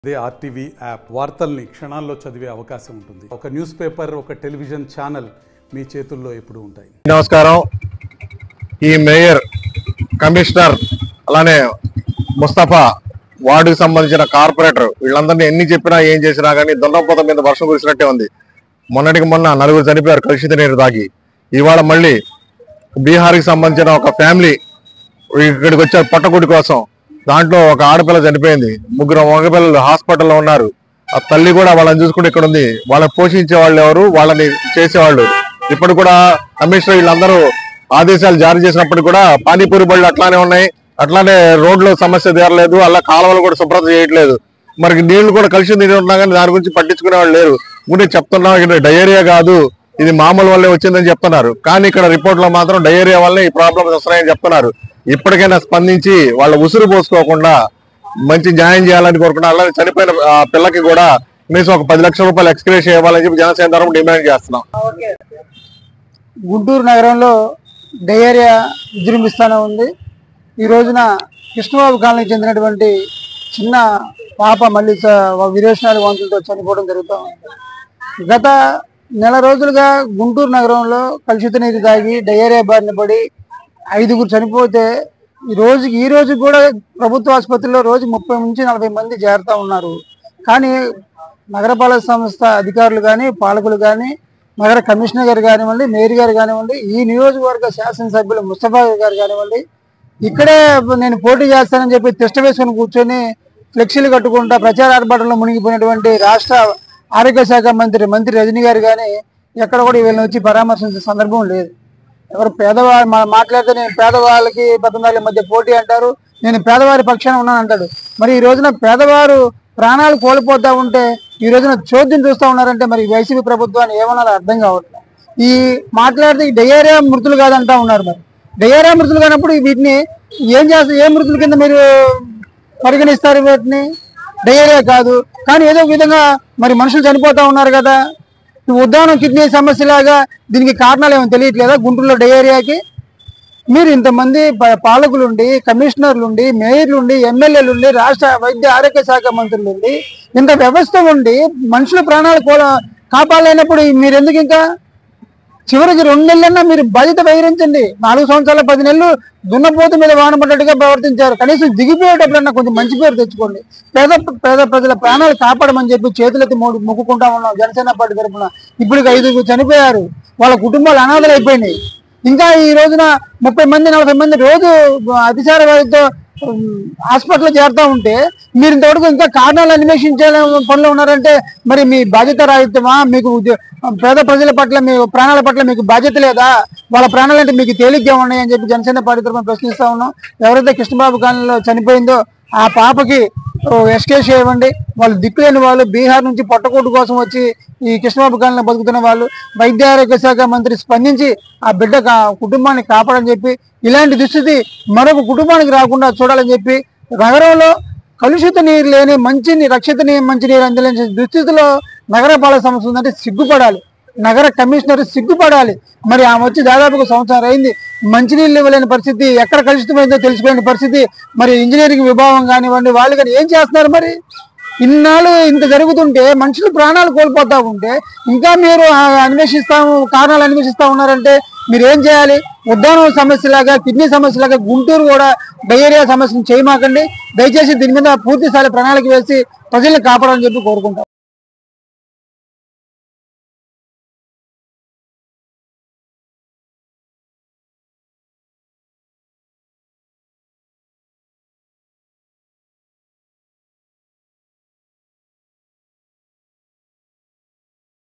అదే RTV app వార్తల్ని క్షణాల్లో చదివే అవకాశం ఉంటుంది ఒక న్యూస్ పేపర్ ఒక టెలివిజన్ ఛానల్ మీ చేతుల్లో ఎప్పుడూ ఉంటాయి నమస్కారం ఈ మేయర్ కమిషనర్ అలానే ముస్తఫా వార్డుకి సంబంధించిన కార్పొరేటర్ వీళ్ళందరినీ ఎన్ని చెప్పినా ఏం చేసినా కానీ దొండపోత మీద వర్షం కురిసినట్టే ఉంది మొన్నటికి మొన్న నలుగురు చనిపోయారు కలుషిత నీరు తాగి ఇవాళ మళ్ళీ బీహార్కి సంబంధించిన ఒక ఫ్యామిలీ ఇక్కడికి వచ్చారు పొట్టగుడి కోసం దాంట్లో ఒక ఆడపిల్ల చనిపోయింది ముగ్గురు మగపిల్లలు హాస్పిటల్లో ఉన్నారు ఆ తల్లి కూడా వాళ్ళని చూసుకుంటే ఇక్కడ ఉంది వాళ్ళని పోషించే వాళ్ళు ఎవరు వాళ్ళని చేసేవాళ్ళు ఇప్పుడు కూడా కమిషనర్ వీళ్ళందరూ ఆదేశాలు జారీ చేసినప్పుడు కూడా పానీపూరి బళ్ళు అట్లానే ఉన్నాయి అట్లానే రోడ్లో సమస్య తీరలేదు అలా కాలువలు కూడా శుభ్రత చేయట్లేదు మరి నీళ్లు కూడా కలిసి నీళ్ళు ఉన్నా కానీ దాని గురించి పట్టించుకునే వాళ్ళు లేరు ముందే చెప్తున్నాం ఇక్కడ డయేరియా కాదు ఇది మామూలు వల్లే వచ్చిందని చెప్తున్నారు కానీ ఇక్కడ రిపోర్ట్ లో మాత్రం డయేరియా వల్లే ఈ ప్రాబ్లమ్స్ వస్తున్నాయని చెప్తున్నారు ఇప్పటికైనా స్పందించి వాళ్ళ ఉసురు పోసుకోకుండా మంచి న్యాయం చేయాలని కోరుకున్నా అలానే చనిపోయిన ఆ పిల్లకి కూడా కనీసం ఒక పది లక్షల రూపాయలు ఎక్స్క్రేజ్ ఇవ్వాలని చెప్పి జనసేన తరఫున డిమాండ్ చేస్తున్నాం గుంటూరు నగరంలో డయేరియా విజృంభిస్తూనే ఉంది ఈ రోజున కృష్ణబాబు కాలనీకి చెందినటువంటి చిన్న పాప మళ్ళీ చ- విరేచనాల వాంతులతో చనిపోవడం జరుగుతూ ఉంది గత నెల రోజులుగా గుంటూరు నగరంలో కలుషిత నీరు తాగి డయేరియా బారిన పడి ఐదుగురు చనిపోతే ఈ రోజుకి ఈ రోజు కూడా ప్రభుత్వ ఆసుపత్రిలో రోజు ముప్పై నుంచి నలభై మంది చేరుతా ఉన్నారు కానీ నగరపాలక సంస్థ అధికారులు కానీ పాలకులు కానీ నగర కమిషనర్ గారు కానివ్వండి మేయర్ గారు కానివ్వండి ఈ నియోజకవర్గ శాసనసభ్యులు ముస్తఫా గారు కానివ్వండి ఇక్కడే నేను పోటీ చేస్తానని చెప్పి తిష్ట వేసుకొని కూర్చొని ఫ్లెక్సీలు కట్టుకుంటా ప్రచార ఆర్భాటంలో మునిగిపోయినటువంటి రాష్ట్ర ఆరోగ్య శాఖ మంత్రి మంత్రి రజనీ గారు కానీ ఎక్కడ కూడా వీళ్ళని వచ్చి పరామర్శించే సందర్భం లేదు ఎవరు పేదవాళ్ళు మా- మాట్లాడితే నేను పేదవాళ్ళకి పద్నాలుగు మధ్య పోటీ అంటారు నేను పేదవారి పక్షాన ఉన్నాను అంటాడు మరి ఈ రోజున పేదవారు ప్రాణాలు కోల్పోతా ఉంటే ఈ రోజున చోద్యం చూస్తూ ఉన్నారంటే మరి వైసీపీ ప్రభుత్వాన్ని ఏమన్నా అర్థం కావట్లేదు ఈ మాట్లాడితే ఈ డయేరియా మృతులు కాదంటా ఉన్నారు మరి డయేరియా మృతులు కానప్పుడు వీటిని ఏం చేస్తారు ఏ మృతుల కింద మీరు పరిగణిస్తారు వీటిని డయేరియా కాదు కానీ ఏదో ఒక విధంగా మరి మనుషులు చనిపోతా ఉన్నారు కదా ఈ ఉద్దానం కిడ్నీ సమస్యలాగా దీనికి కారణాలు ఏమో తెలియట్లేదా గుంటూరులో డయేరియాకి మీరు ఇంతమంది ప- పాలకులుండి కమిషనర్లుండి మేయర్లుండి ఎమ్మెల్యేలుండి రాష్ట్ర వైద్య ఆరోగ్య శాఖ మంత్రులుండి ఇంత వ్యవస్థ ఉండి మనుషుల ప్రాణాలు కోల కాపాడలేనప్పుడు మీరు ఎందుకు ఇంకా చివరికి రెండు నెలలన్నా మీరు బాధ్యత వహించండి నాలుగు సంవత్సరాల పది నెలలు దున్నపోతు మీద వాన పడ్డట్టుగా ప్రవర్తించారు కనీసం దిగిపోయేటప్పుడన్నా కొంచెం మంచి పేరు తెచ్చుకోండి పేద పేద ప్రజల ప్రాణాలు కాపాడమని చెప్పి చేతులెత్తి మూడు మొక్కుకుంటా ఉన్నాం జనసేన పార్టీ తరఫున ఇప్పుడు ఐదుగురు చనిపోయారు వాళ్ళ కుటుంబాలు అనాథలు అయిపోయినాయి ఇంకా ఈ రోజున ముప్పై మంది నలభై మంది రోజు అతిసార వ్యాధితో ఉమ్, హాస్పిటల్లో చేరుతా ఉంటే మీరు ఇంతవరకు ఇంకా కారణాలు అన్వేషించే పనిలో ఉన్నారంటే మరి మీ బాధ్యత రాహిత్యమా మీకు ఉద్య- పేద ప్రజల పట్ల మీ ప్రాణాల పట్ల మీకు బాధ్యత లేదా వాళ్ళ ప్రాణాలు అంటే మీకు తేలిగ్గా ఉన్నాయి అని చెప్పి జనసేన పార్టీ తరఫున ప్రశ్నిస్తా ఉన్నాం ఎవరైతే కృష్ణబాబు కాలనీలో చనిపోయిందో ఆ పాపకి ఎస్కేస్ ఇవ్వండి వాళ్ళు దిక్కులేని వాళ్ళు బీహార్ నుంచి పొట్టకూటు కోసం వచ్చి ఈ కృష్ణబాబు కాలనీలో బతుకుతున్న వాళ్ళు వైద్య ఆరోగ్య శాఖ మంత్రి స్పందించి ఆ బిడ్డ కా- కుటుంబాన్ని కాపాడని చెప్పి ఇలాంటి దుస్థితి మరొక కుటుంబానికి రాకుండా చూడాలని చెప్పి నగరంలో కలుషిత నీరు లేని మంచి నీ- రక్షిత నీ మంచి నీరు అందలేని దుస్థితిలో నగరపాలక సంస్థ ఉందంటే సిగ్గుపడాలి నగర కమిషనర్ సిగ్గుపడాలి మరి ఆమె వచ్చి దాదాపుగా సంవత్సరం అయింది మంచినీళ్ళు ఇవ్వలేని పరిస్థితి ఎక్కడ కలుషితమైందో తెలుసుకోలేని పరిస్థితి మరి ఇంజనీరింగ్ విభాగం కానివ్వండి వాళ్ళు కానీ ఏం చేస్తున్నారు మరి ఇన్నాళ్ళు ఇంత జరుగుతుంటే మనుషులు ప్రాణాలు కోల్పోతా ఉంటే ఇంకా మీరు ఆ, అన్వేషిస్తాము కారణాలు అన్వేషిస్తా ఉన్నారంటే మీరు ఏం చేయాలి ఉద్దానం సమస్యలాగా కిడ్నీ సమస్యలాగా గుంటూరు కూడా డయేరియా సమస్యను చేయమాకండి దయచేసి దీని మీద పూర్తి స్థాయి ప్రణాళిక వేసి ప్రజల్ని కాపాడాలని చెప్పి కోరుకుంటాం